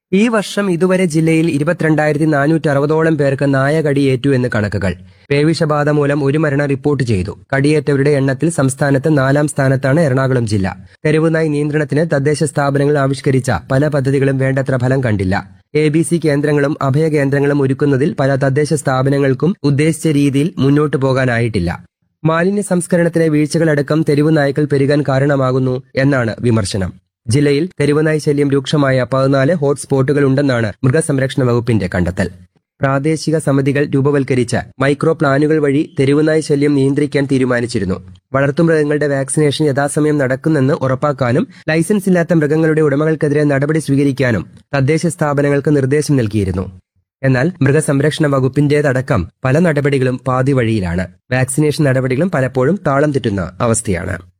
ഈ വർഷം ഇതുവരെ ജില്ലയിൽ ഇരുപത്തിരണ്ടായിരത്തി നാനൂറ്റി അറുപതോളം പേർക്ക് നായ കടിയേറ്റു എന്ന് കണക്കുകൾ പേവിഷബാധ മൂലം ഒരു മരണം റിപ്പോർട്ട് ചെയ്തു കടിയേറ്റവരുടെ എണ്ണത്തിൽ സംസ്ഥാനത്ത് നാലാം സ്ഥാനത്താണ് എറണാകുളം ജില്ല തെരുവുനായി നിയന്ത്രണത്തിന് തദ്ദേശ സ്ഥാപനങ്ങൾ ആവിഷ്കരിച്ച പല പദ്ധതികളും വേണ്ടത്ര ഫലം കണ്ടില്ല എ ബി സി കേന്ദ്രങ്ങളും അഭയകേന്ദ്രങ്ങളും ഒരുക്കുന്നതിൽ പല തദ്ദേശ സ്ഥാപനങ്ങൾക്കും ഉദ്ദേശിച്ച രീതിയിൽ മുന്നോട്ടു പോകാനായിട്ടില്ല മാലിന്യ സംസ്കരണത്തിലെ വീഴ്ചകളടക്കം തെരുവ് നായ്ക്കൾ പെരുകാൻ കാരണമാകുന്നു എന്നാണ് വിമർശനം ജില്ലയിൽ തെരുവുനായ് ശല്യം രൂക്ഷമായ പതിനാല് ഹോട്ട്സ്പോട്ടുകൾ ഉണ്ടെന്നാണ് മൃഗസംരക്ഷണ വകുപ്പിന്റെ കണ്ടെത്തൽ പ്രാദേശിക സമിതികൾ രൂപവൽക്കരിച്ച മൈക്രോ പ്ലാനുകൾ വഴി തെരുവുനായ് ശല്യം നിയന്ത്രിക്കാൻ തീരുമാനിച്ചിരുന്നു വളർത്തുമൃഗങ്ങളുടെ വാക്സിനേഷൻ യഥാസമയം നടക്കുന്നെന്ന് ഉറപ്പാക്കാനും ലൈസൻസ് ഇല്ലാത്ത മൃഗങ്ങളുടെ ഉടമകൾക്കെതിരെ നടപടി സ്വീകരിക്കാനും തദ്ദേശ സ്ഥാപനങ്ങൾക്ക് നിർദ്ദേശം നൽകിയിരുന്നു എന്നാൽ മൃഗസംരക്ഷണ വകുപ്പിന്റേതടക്കം പല നടപടികളും പാതി വഴിയിലാണ് വാക്സിനേഷൻ നടപടികളും പലപ്പോഴും താളം തെറ്റുന്ന അവസ്ഥയാണ്